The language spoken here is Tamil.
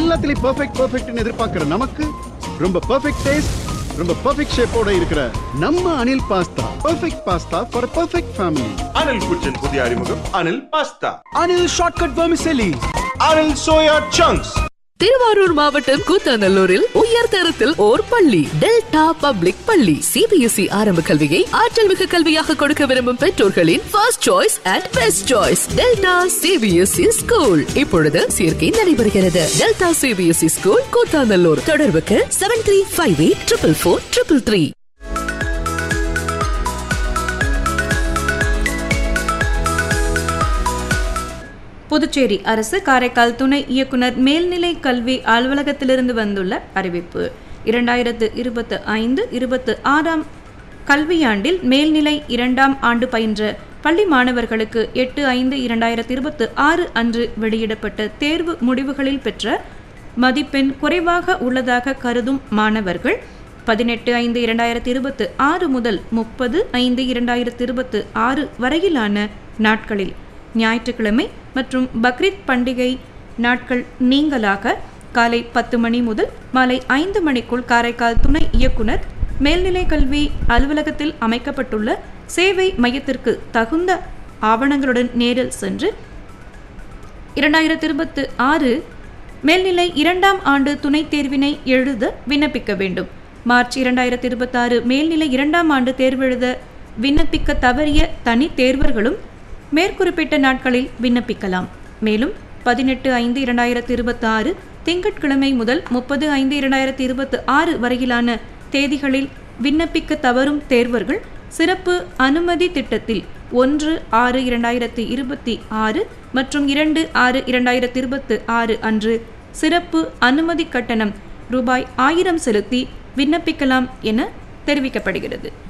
எல்லாத்துலயும் பெர்ஃபெக்ட் பெர்ஃபெக்ட்னு எதிர்பார்க்கிற நமக்கு ரொம்ப பெர்ஃபெக்ட் டேஸ்ட் ரொம்ப பெர்ஃபெக்ட் ஷேப்போட இருக்கிற நம்ம Anil pasta perfect pasta for perfect family Anil குச்சின் புதிய அறிமுகம் Anil pasta Anil shortcut vermicelli Anil soya chunks Thiruvarur மாவட்டம் கூத்தாநல்லூரில் உயர் தரத்தில் ஓர் பள்ளி டெல்டா பப்ளிக் பள்ளி சிபிஎஸ்இ ஆரம்ப கல்வியை ஆற்றல் மிகு கல்வியாக கொடுக்க விரும்பும் பெற்றோர்களின் first choice and best choice Delta CBSE school இப்பொழுது சேர்க்கை நடைபெறுகிறது டெல்டா சிபிஎஸ்இ ஸ்கூல் கூத்தாநல்லூர் தொடர்புக்கு seven three five eight triple four triple three Puducherry அரசு காரைக்கால் துணை இயக்குனர் மேல்நிலை கல்வி அலுவலகத்திலிருந்து வந்துள்ள அறிவிப்பு இரண்டாயிரத்து இருபத்து ஐந்து இருபத்து ஆறாம் கல்வியாண்டில் மேல்நிலை இரண்டாம் ஆண்டு பயின்ற பள்ளி மாணவர்களுக்கு எட்டு ஐந்து இரண்டாயிரத்து இருபத்து ஆறு அன்று வெளியிடப்பட்ட தேர்வு முடிவுகளில் பெற்ற மதிப்பெண் குறைவாக உள்ளதாக கருதும் மாணவர்கள் பதினெட்டு ஐந்து இரண்டாயிரத்தி இருபத்து ஆறு முதல் முப்பது ஐந்து இரண்டாயிரத்தி இருபத்து ஆறு வரையிலான நாட்களில் ஞாயிற்றுக்கிழமை மற்றும் பக்ரீத் பண்டிகை நாட்கள் நீங்களாக காலை பத்து மணி முதல் மாலை ஐந்து மணிக்குள் காரைக்கால் துணை இயக்குனர் மேல்நிலை கல்வி அலுவலகத்தில் அமைக்கப்பட்டுள்ள சேவை மையத்திற்கு தகுந்த ஆவணங்களுடன் நேரில் சென்று இரண்டாயிரத்தி இருபத்து ஆறு மேல்நிலை இரண்டாம் ஆண்டு துணைத் தேர்வினை எழுத விண்ணப்பிக்க வேண்டும் மார்ச் இரண்டாயிரத்தி இருபத்தாறு மேல்நிலை இரண்டாம் ஆண்டு தேர்வெழுத விண்ணப்பிக்க தவறிய தனி தேர்வர்களும் மேற்குறிப்பிட்ட நாட்களில் விண்ணப்பிக்கலாம் மேலும் பதினெட்டு ஐந்து இரண்டாயிரத்தி இருபத்தி ஆறு திங்கட்கிழமை முதல் முப்பது ஐந்து இரண்டாயிரத்தி இருபத்தி ஆறு வரையிலான தேதிகளில் விண்ணப்பிக்க தவறும் தேர்வர்கள் சிறப்பு அனுமதி திட்டத்தில் ஒன்று ஆறு இரண்டாயிரத்தி இருபத்தி ஆறு மற்றும் இரண்டு ஆறு இரண்டாயிரத்தி இருபத்து ஆறு அன்று சிறப்பு அனுமதி கட்டணம் ரூபாய் ஆயிரம் செலுத்தி விண்ணப்பிக்கலாம் என தெரிவிக்கப்படுகிறது